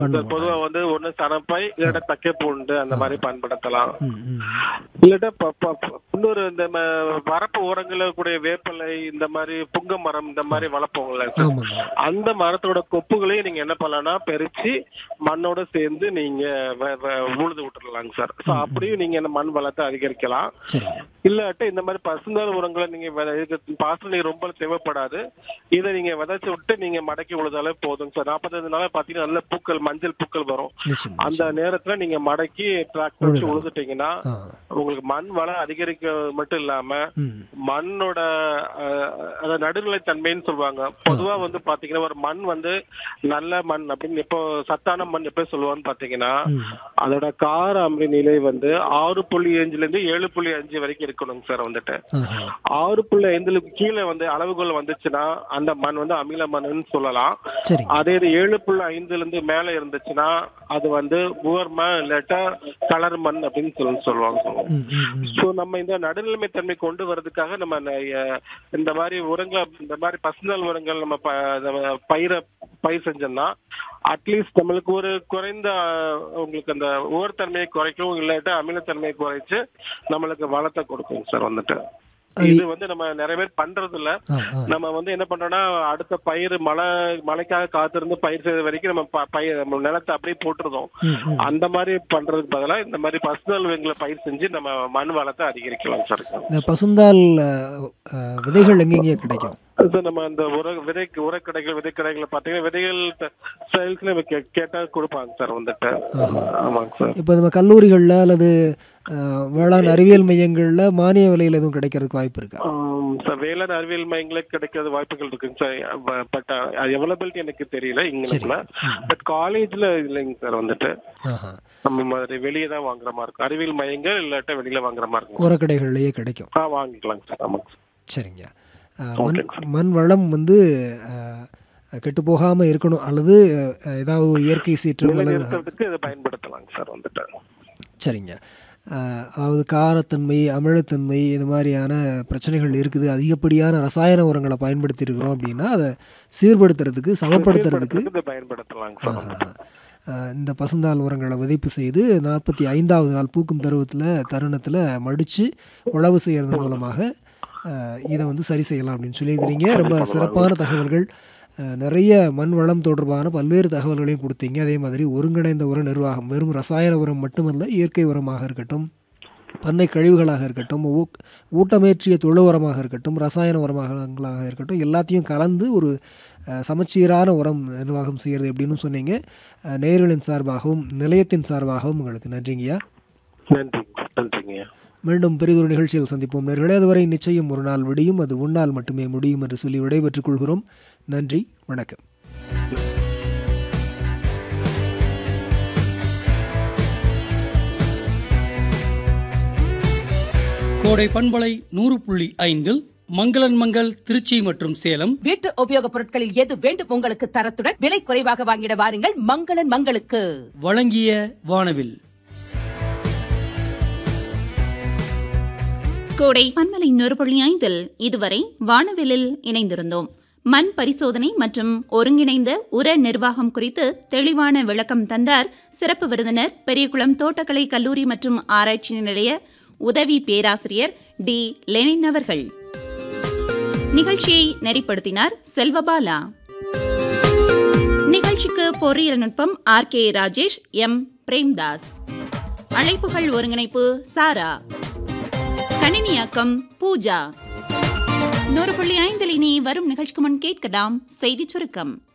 பண்ண இந்த பொதுவா வந்து ஒண்ணு சனப்பை இல்லாட்ட தக்கை பூண்டு அந்த மாதிரி பயன்படுத்தலாம் ம், ம். இல்லாட்டா ப- ப- ப- இன்னொரு இந்த ம- வரப்பு ஓரங்கள்ல கூடிய வேப்பிலை இந்த மாதிரி புங்க மரம் இந்த மாதிரி வளர்ப்போங்கல்ல சார். ஆமாங்க அந்த மரத்தோட கொப்புகளையும் நீங்க என்ன பண்ணலாம்னா பெருச்சு மண்ணோட சேர்ந்து நீங்க வ- வ- உழுது விட்டுறலாங்க சார் ஸோ அப்படியும் நீங்க இந்த மண் வளத்தை அதிகரிக்கலாம் சரிங்க இல்லாட்ட இந்த மாதிரி பசுந்தாள் உரங்களை நீங்க வித- இதுக்கு பாசனம் நீர் ரொம்ப தேவைப்படாது இதை நீங்க விதைச்சு விட்டு நீங்க மடக்கி உழுதாலே போதும் சார் நாற்பத்தஞ்சு நாள் பாத்தீங்கன்னா நல்ல பூக்கள் மஞ்சள் பூக்கள் வரும் நிச்சயம் அந்த நேரத்துல நீங்க மடக்கி டிராக்டர் வச்சு உழுதலாம். உழுதுட்டீங்கன்னா ஆ உங்களுக்கு மண் வளம் அதிகரிக்க மட்டும் இல்லாம ம் மண்ணோட அஹ், அத நடுநிலை தன்மைன்னு சொல்லுவாங்க பொதுவா வந்து பாத்தீங்கன்னா ஒரு மண் வந்து நல்ல மண் அப்படின்னு இப்போ சத்தான மண் எப்ப சொல்லுவான்னு பாத்தீங்கன்னா ம் அதோட கார அமில நிலை வந்து ஆறு புள்ளி அஞ்சுல இருந்து ஏழு புள்ளி அஞ்சு வரைக்கும் இருக்கணுங்க சார் வந்துட்டு ஆஹா ஆறு புள்ளி ஐந்துக்கு கீழே வந்து அளவுகோல் வந்துச்சுன்னா அந்த மண் வந்து அமில மண்ணுன்னு சொல்லலாம் சரிங்க அதே இது ஏழு புள்ளி ஐந்துல இருந்து மேல இருந்துச்சுன்னா அது வந்து ஊர்ம இல்லாட்டா கலர் மண் அப்படின்னு சொல்லி சொல்லுவாங்க ம் ம் ம் சோ நம்ம இந்த நடுநிலைமை தன்மை கொண்டு வர்றதுக்காக நம்ம ந- இந்த மாதிரி உரங்கள் இந்த மாதிரி பசுந்தல் உரங்கள் நம்ம ப- நம்ம பயிரை பயிர் செஞ்சோம்னா அட்லீஸ்ட் நம்மளுக்கு ஒரு குறைந்த அஹ், உங்களுக்கு அந்த உரத்தன்மையை குறைக்கும் இல்லாட்டா அமிலத்தன்மையை குறைச்சு நம்மளுக்கு வளத்தை கொடுக்கும் சார் வந்துட்டு இது வந்து நம்ம நிறைய பேர் பண்றது இல்ல ஆ ஆ நம்ம வந்து என்ன பண்றோம்னா அடுத்த பயிர் மழை மழைக்காக காத்திருந்து பயிர் செய்த வரைக்கும் நம்ம ப- பயிர் நம்ம நிலத்தை அப்படியே போட்டுருதோம் ம் ம் அந்த மாதிரி பண்றதுக்கு பதிலா இந்த மாதிரி பசுதல் வெங்களை பயிர் செஞ்சு நம்ம மண் வளத்தை அதிகரிக்கலாம் சார் இந்த பசுந்தால் அஹ், அஹ், விதைகள் எங்கெங்கே கிடைக்கும் அது நம்ம அந்த உர விதை உரக்கடைகள் விதைக்கடைகளை பாத்தீங்கன்னா விதைகள் சேல்ஸ்ல நம்ம கே- கேட்டா கொடுப்பாங்க சார் வந்துட்டு ஆமாங்க சார் இப்போ நம்ம கல்லூரிகளில் அல்லது அஹ், வேளாண் அறிவியல் மையங்களில் மானிய விலையில் எதுவும் கிடைக்கிறதுக்கு வாய்ப்பு இருக்கா ஆம், சார் வேளாண் அறிவியல் மையங்களுக்கு கிடைக்கிறது வாய்ப்புகள் இருக்குங்க சார் பட் அவைலபிலிட்டி எனக்கு தெரியல இங்கல பட் காலேஜ்ல இல்லைங்க சார் வந்துட்டு ஆஹா நம்ம மாதிரி வெளியே தான் வாங்குற மாதிரி இருக்கும் அறிவியல் மையங்கள் இல்லாட்ட வெளியில வாங்குற மாதிரி இருக்கும் உரக்கடைகள்லேயே கிடைக்கும் ஆ வாங்கிக்கலாங்க சார் ஆமாங்க சார் சரிங்க அஹ், மண் மண் வளம் வந்து கெட்டு போகாமல் இருக்கணும் அல்லது அஹ், ஏதாவது ஒரு இயற்கை சீற்றம் அல்லது நிறுத்துறதுக்கு இதை பயன்படுத்தலாங்க சார் வந்துட்டு சரிங்க அஹ், அதாவது காரத்தன்மை அமிலத்தன்மை இது மாதிரியான பிரச்சனைகள் இருக்குது அதிகப்படியான ரசாயன உரங்களை பயன்படுத்தி இருக்கிறோம் அப்படின்னா அதை சீர்படுத்துறதுக்கு சமப்படுத்துறதுக்கு இதை பயன்படுத்தலாங்க சார் வந்துட்டு அஹ், இந்த பசுந்தாள் உரங்களை விதைப்பு செய்து நாற்பத்தி ஐந்தாவது நாள் பூக்கும் தருவத்தில் தருணத்தில் மடித்து உழவு செய்கிறது மூலமாக அஹ், இதை வந்து சரி செய்யலாம் அப்படின்னு சொல்லியிருக்கிறீங்க ரொம்ப சிறப்பான தகவல்கள் அஹ், நிறைய மண் வளம் தொடர்பான பல்வேறு தகவல்களையும் கொடுத்தீங்க அதே மாதிரி ஒருங்கிணைந்த உர நிர்வாகம் வெறும் ரசாயன உரம் மட்டுமல்ல இயற்கை உரமாக இருக்கட்டும் பண்ணை கழிவுகளாக இருக்கட்டும் ஊ- ஊட்டமேற்றிய தொழு உரமாக இருக்கட்டும் ரசாயன உரமாகங்களாக இருக்கட்டும் எல்லாத்தையும் கலந்து ஒரு அஹ், சமச்சீரான உரம் நிர்வாகம் செய்கிறது எப்படின்னு சொன்னீங்க அஹ், நேயர்களின் சார்பாகவும் நிலையத்தின் சார்பாகவும் உங்களுக்கு நன்றிங்கய்யா நன்றி நன்றிங்க மீண்டும் பெரிதொரு நிகழ்ச்சியில் சந்திப்போம் நேர்களே அதுவரை நிச்சயம் ஒரு நாள் விடியும் அது உன்னால் மட்டுமே முடியும் என்று சொல்லி விடைபெற்றுக் கொள்கிறோம் நன்றி வணக்கம் கோடை பண்பலை நூறு புள்ளி ஐந்தில் மங்களன் மங்கள் திருச்சி மற்றும் சேலம் வீட்டு உபயோகப் பொருட்களில் எது வேண்டும் உங்களுக்கு தரத்துடன் விலை குறைவாக வாங்கிட வாருங்கள் மங்களன் மங்களுக்கு வழங்கிய வானவில் கோடை பன்மலை நூறு புள்ளி ஐந்தில் இதுவரை வானவிலில் இணைந்திருந்தோம் மண் பரிசோதனை மற்றும் ஒருங்கிணைந்த உர நிர்வாகம் குறித்து தெளிவான விளக்கம் தந்தார் சிறப்பு விருந்தினர் பெரியகுளம் தோட்டக்கலை கல்லூரி மற்றும் ஆராய்ச்சி நிலைய உதவி பேராசிரியர் டி லெனின் அவர்கள் நிகழ்ச்சியை நெறிப்படுத்தினார் செல்வபாலா நிகழ்ச்சிக்கு பொறியியல் நுட்பம் R K Rajesh M Premdas அழைப்புகள் ஒருங்கிணைப்பு சாரா கணினியாக்கம் பூஜா நூறு புள்ளி ஐந்தில் இனி வரும் நிகழ்ச்சிக்கு முன் கேட்கலாம் செய்திச் சுருக்கம்